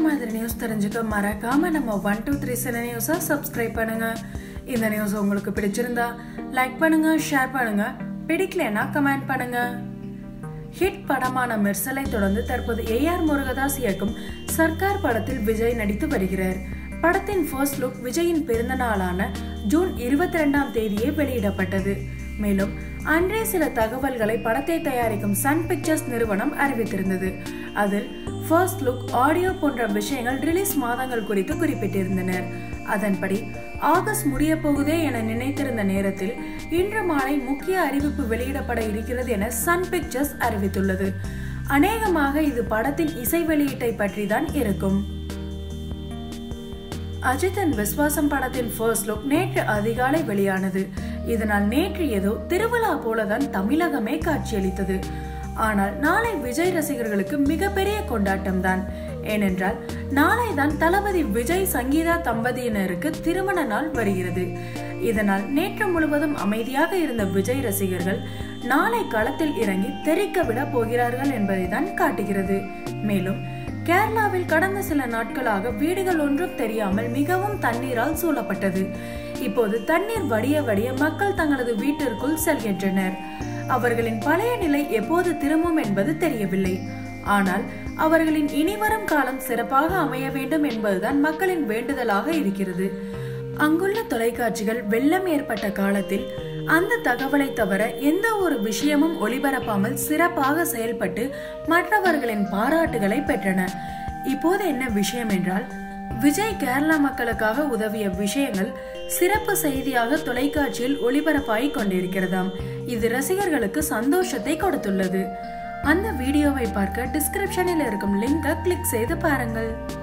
மாதிரி நியூஸ் தெரிஞ்சுக்க மறக்காம நம்ம ஒன் டூ த்ரீ செவன் நியூஸை சப்ஸ்கிரைப் பண்ணுங்க இந்த நியூஸ் உங்களுக்கு பிடிச்சிருந்தா லைக் பண்ணுங்க ஷேர் பண்ணுங்க பிடிக்கலனா கமெண்ட் பண்ணுங்க ஹிட் படமான மெர்சலை தொடர்ந்து தற்போது ஏஆர் முருகதாஸ் இயக்கும் சர்க்கார் படத்தில் விஜய் நடித்து வருகிறார் படத்தின் ஃபர்ஸ்ட் லுக் விஜயின் பிறந்த நாளான ஜூன் இருபத்தி ரெண்டாம் தேதியே வெளியிடப்பட்டது மேலும் அன்றே சில தகவல்களை படத்தை தயாரிக்கும் சன் பிக்சர்ஸ் நிறுவனம் அறிவித்திருந்தது அதில் ஃபர்ஸ்ட் லுக் ஆடியோ போன்ற விஷயங்கள் ரிலீஸ் மாதங்கள் குறித்து குறிப்பிட்டிருந்தனர் அதன்படி ஆகஸ்ட் முடிய போகுதே என நினைத்திருந்த நேரத்தில் இன்று மாலை முக்கிய அறிவிப்பு வெளியிடப்பட இருக்கிறது என சன் பிக்சர்ஸ் அறிவித்துள்ளது அநேகமாக இது படத்தின் இசை வெளியீட்டை பற்றி தான் இருக்கும் அஜித்தன் விஸ்வாசம் படத்தின் ஃபர்ஸ்ட் லுக் நேற்று அதிகாலை வெளியானது இதனால் நேற்று ஏதோ திருவிழா போலதான் தமிழகமே காட்சியளித்தது ஆனால் நாளை விஜய் ரசிகர்களுக்கு மிகப்பெரிய கொண்டாட்டம் தான் ஏனென்றால் நாளை தான் தளபதி விஜய் சங்கீதா தம்பதியினருக்கு திருமண நாள் வருகிறது இதனால் நேற்று முழுவதும் அமைதியாக இருந்த விஜய் ரசிகர்கள் நாளை களத்தில் இறங்கி தெரிக்க விட போகிறார்கள் என்பதை தான் காட்டுகிறது மேலும் கேரளாவில் கடந்த சில நாட்களாக வீடுகள் ஒன்றும் தெரியாமல் மிகவும் தண்ணீரால் சூழப்பட்டது இப்போது தண்ணீர் வடிய வடிய மக்கள் தங்களது வீட்டிற்குள் செல்கின்றனர் அவர்களின் பழைய நிலை எப்போது திரும்பும் என்பது தெரியவில்லை ஆனால் அவர்களின் இனிவரும் காலம் சிறப்பாக அமைய வேண்டும் என்பதுதான் மக்களின் வேண்டுதலாக இருக்கிறது அங்குள்ள தொலைக்காட்சிகள் வெள்ளம் ஏற்பட்ட காலத்தில் அந்த தகவலை தவிர எந்த ஒரு விஷயமும் ஒளிபரப்பாமல் சிறப்பாக செயல்பட்டு மற்றவர்களின் பாராட்டுகளை பெற்றன இப்போது என்ன விஷயம் என்றால் விஜய் கேரளா மக்களுக்காக உதவிய விஷயங்கள் சிறப்பு செய்தியாக தொலைக்காட்சியில் ஒளிபரப்பாகி கொண்டிருக்கிறதாம் இது ரசிகர்களுக்கு சந்தோஷத்தை கொடுத்துள்ளது அந்த வீடியோவை பார்க்க டிஸ்கிரிப்ஷனில் இருக்கும் லிங்கை கிளிக் செய்து பாருங்கள்